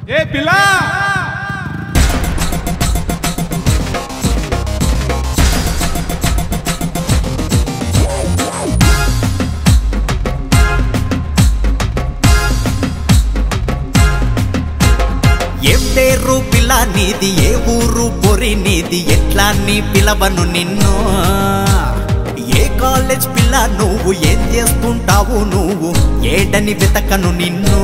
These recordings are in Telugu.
ఏ పిల్ల ఏం పేరు పిల్ల నీది ఏ ఊరు పొరి నీది ఎట్లా నీ పిలవను నిన్ను ఏ కాలేజ్ పిల్ల నువ్వు ఏం చేస్తుంటావు నువ్వు ఏడని వెతకను నిన్ను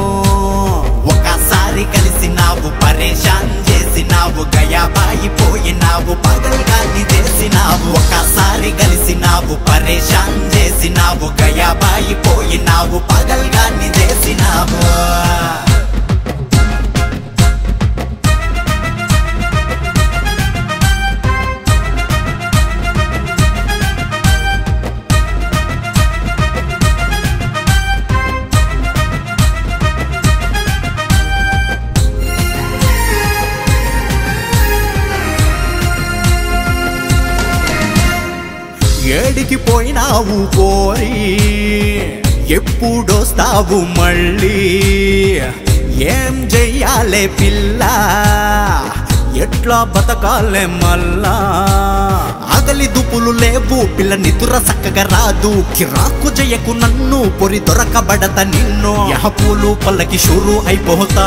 ఒకసారి కలిసినావు పరేషాన్ చేసినావు గయాబాయిపోయినావు పగల్గాన్ని చేసినావు ఒకసారి కలిసినావు పరేషాన్ చేసినావు గయాబాయిపోయినావు పగల్గాన్ని చేసినావు ఏడికి పోయినావు పోరి ఎప్పుడొస్తావు మళ్ళీ ఏం చెయ్యాలే పిల్ల ఎట్లా బతకాలే మళ్ళా ఆగలి దుపులు లేవు పిల్ల నిదుర చక్కగా రాదు కిరాకు జయకు నన్ను పొరి దొరకబడత నిన్ను యహపూలు పల్లకి షురు అయిపోతా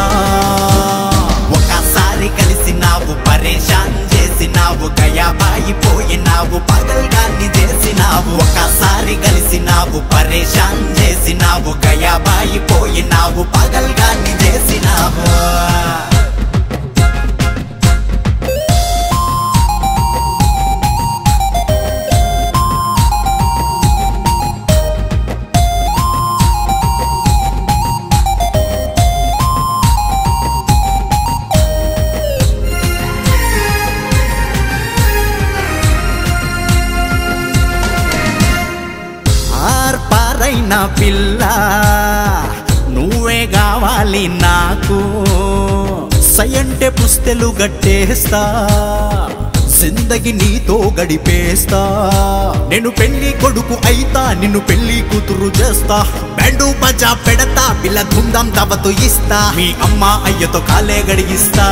ఒకసారి కలిసినావు పరేషాన్ చేసినావు గయాబాయిపోయినావు పగల్గాన్ని చేసినావు ఒకసారి కలిసినావు పరేషాన్ చేసినావు గయాబాయిపోయినావు పగల్గాన్ని చేసినావు ఆర్పారైన పిల్ల నువ్వే కావాలి నాకు సయంటే పుస్తెలు గట్టేస్తా జిందగి నీతో గడిపేస్తా నేను పెళ్లి కొడుకు అయితా నిన్ను పెళ్లి కూతురు చేస్తా బెండు బజా పెడతా పిల్ల ధుందాం తవతో ఇస్తా మీ అమ్మ అయ్యతో కాలే గడిగిస్తా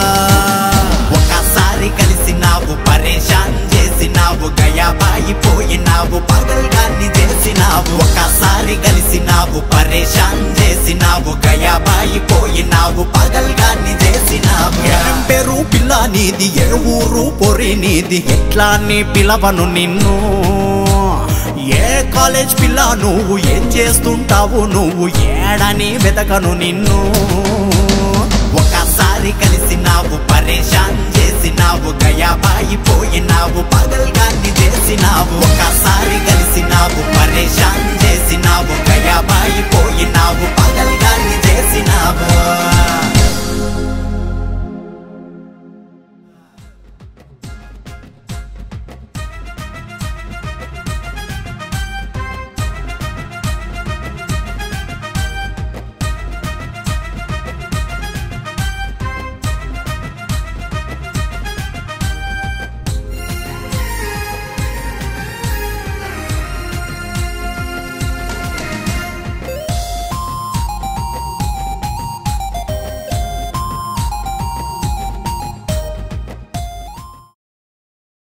ఒకసారి కలిసినావు పరేషాన్ చేసినావు గయాబాయిపోయినావు పగల్గాన్ని చేసినావు ఒకసారి కలిసినావు పరేషాన్ చేసినావు గయాబాయిపోయినావు పగల్గాన్ని చేసినావు ఏం పేరు పిల్ల నీది ఏ ఊరు పొరి నీది ఎట్లా నీ పిలవను నిన్ను ఏ కాలేజ్ పిల్ల నువ్వు ఏం చేస్తుంటావు నువ్వు ఏడని వెతకను నిన్ను